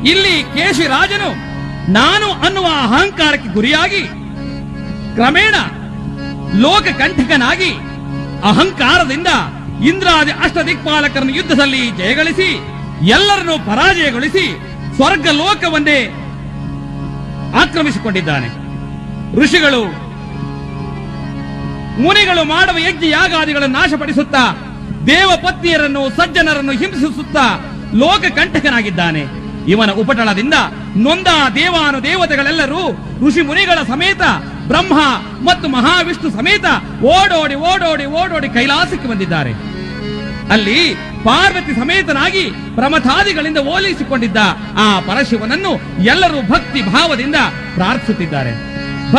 ಇಲ್ಲಿ ಕೇಶಿರಾಜನು ನಾನು ಅನ್ನುವ ಅಹಂಕಾರಕ್ಕೆ ಗುರಿಯಾಗಿ ಕ್ರಮೇಣ ಲೋಕಕಂಠಕನಾಗಿ ಅಹಂಕಾರದಿಂದ ಇಂದ್ರಾದಿ ಅಷ್ಟದಿಕ್ಪಾಲಕರನ್ನು ಯುದ್ಧದಲ್ಲಿ ಜಯಗಳಿಸಿ ಎಲ್ಲರನ್ನೂ ಪರಾಜಯಗೊಳಿಸಿ ಸ್ವರ್ಗ ಲೋಕವನ್ನೇ ಆಕ್ರಮಿಸಿಕೊಂಡಿದ್ದಾನೆ ಋಷಿಗಳು ಮುನಿಗಳು ಮಾಡುವ ಯಜ್ಞ ಯಾಗಾದಿಗಳನ್ನು ನಾಶಪಡಿಸುತ್ತಾ ದೇವಪತ್ನಿಯರನ್ನು ಸಜ್ಜನರನ್ನು ಹಿಂಸಿಸುತ್ತಾ ಲೋಕಕಂಠಕನಾಗಿದ್ದಾನೆ ಇವನ ಉಪಟಳದಿಂದ ನೊಂದ ದೇವಾನು ದೇವತೆಗಳೆಲ್ಲರೂ ಋಷಿ ಮುನಿಗಳ ಸಮೇತ ಬ್ರಹ್ಮ ಮತ್ತು ಮಹಾವಿಷ್ಣು ಸಮೇತ ಓಡೋಡಿ ಓಡೋಡಿ ಓಡೋಡಿ ಕೈಲಾಸಕ್ಕೆ ಬಂದಿದ್ದಾರೆ ಅಲ್ಲಿ ಪಾರ್ವತಿ ಸಮೇತನಾಗಿ ಪ್ರಮಥಾದಿಗಳಿಂದ ಓಲೈಸಿಕೊಂಡಿದ್ದ ಆ ಪರಶಿವನನ್ನು ಎಲ್ಲರೂ ಭಕ್ತಿ ಭಾವದಿಂದ ಪ್ರಾರ್ಥಿಸುತ್ತಿದ್ದಾರೆ